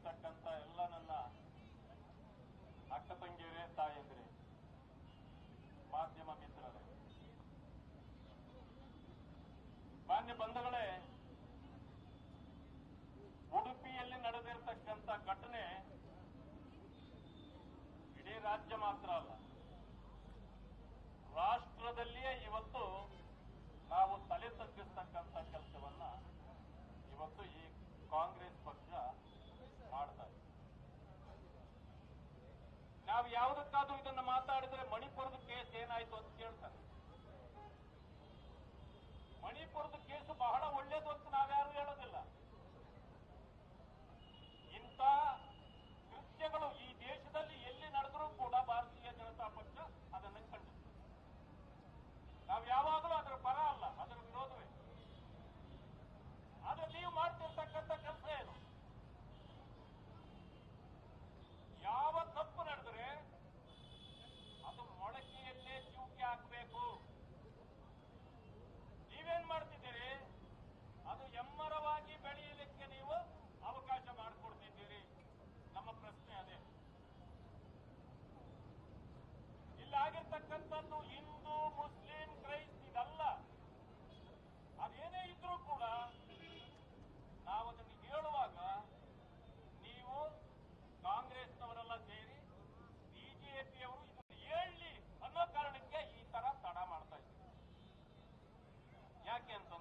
ಕೂತಿರ್ತಕ್ಕಂಥ ಎಲ್ಲ ನನ್ನ ಅಕ್ಕ ತಂಗಿಯರೇ ತಾಯಂದಿರೇ ಮಾಧ್ಯಮ ಮಿತ್ರರೇ ಮಾನ್ಯ ಬಂಧುಗಳೇ ಉಡುಪಿಯಲ್ಲಿ ನಡೆದಿರ್ತಕ್ಕಂಥ ಘಟನೆ ಇಡೀ ರಾಜ್ಯ ಮಾತ್ರ ಅಲ್ಲ ರಾಷ್ಟ್ರದಲ್ಲಿಯೇ ಇವತ್ತು ನಾವು ತಲೆ ತಗ್ಗಿಸ್ತಕ್ಕಂಥ ಕೆಲಸವನ್ನ ಇವತ್ತು ಈ ಕಾಂಗ್ರೆಸ್ ಪಕ್ಷ ಮಾಡ್ತಾ ಇದೆ ನಾವು ಯಾವುದಕ್ಕಾದ್ರೂ ಇದನ್ನ ಮಾತಾಡಿದ್ರೆ ಮಣಿಪುರದ ಕೇಸ್ ಏನಾಯ್ತು ಅಂತ ಕೇಳ್ತಾರೆ ಮಣಿಪುರದ ಕೇಸು ಬಹಳ ಒಳ್ಳೇದು ಅಂತ ನಾವ್ಯಾರು ಹೇಳೋದಿಲ್ಲ ಇಂಥ ಕೃತ್ಯಗಳು ಈ ದೇಶದಲ್ಲಿ ಎಲ್ಲಿ ನಡೆದರೂ ಕೂಡ ಭಾರತೀಯ ಜನತಾ ಪಕ್ಷ ಅದನ್ನು ಖಂಡಿಸಿದೆ ನಾವು ಯಾವಾಗಲೂ ಅದರ ಪರ ಅಲ್ಲ ಅದರ ವಿರೋಧವೇ ಆದ್ರೆ ನೀವು ಮಾಡ್ತಿರ್ತಕ್ಕಂಥ ಕೆಲಸ ಏನು ಯಾವ ತಪ್ಪು ನಡೆದ್ರೆ ಅದು ಮೊಳಕೆಯಲ್ಲೇ ಚೂಕಿ ಹಾಕಬೇಕು ನೀವೇನ್ ಮಾಡ್ತಿದ್ದೀರಿ ಅದು ಎಮ್ಮರವಾಗಿ ಬೆಳೆಯಲಿಕ್ಕೆ ನೀವು ಅವಕಾಶ ಮಾಡಿಕೊಡ್ತಿದ್ದೀರಿ ನಮ್ಮ ಪ್ರಶ್ನೆ ಅದೇ ಇಲ್ಲಾಗಿರ್ತಕ್ಕಂಥದ್ದು ಹಿಂದೂ ಮುಸ್ಲಿಂ ಕ್ರೈಸ್ತ ಇದಲ್ಲ ಅದೇನೇ ಇದ್ರೂ ಕೂಡ ನಾವು ಅದನ್ನು ಹೇಳುವಾಗ ನೀವು ಕಾಂಗ್ರೆಸ್ನವರೆಲ್ಲ ಸೇರಿ ಬಿಜೆಪಿಯವರು ಇದನ್ನು ಹೇಳಿ ಅನ್ನೋ ಕಾರಣಕ್ಕೆ ಈ ತರ ತಡ ಮಾಡ್ತಾ ಇದ್ದಾರೆ ಯಾಕೆ ಅಂತಂದ್ರೆ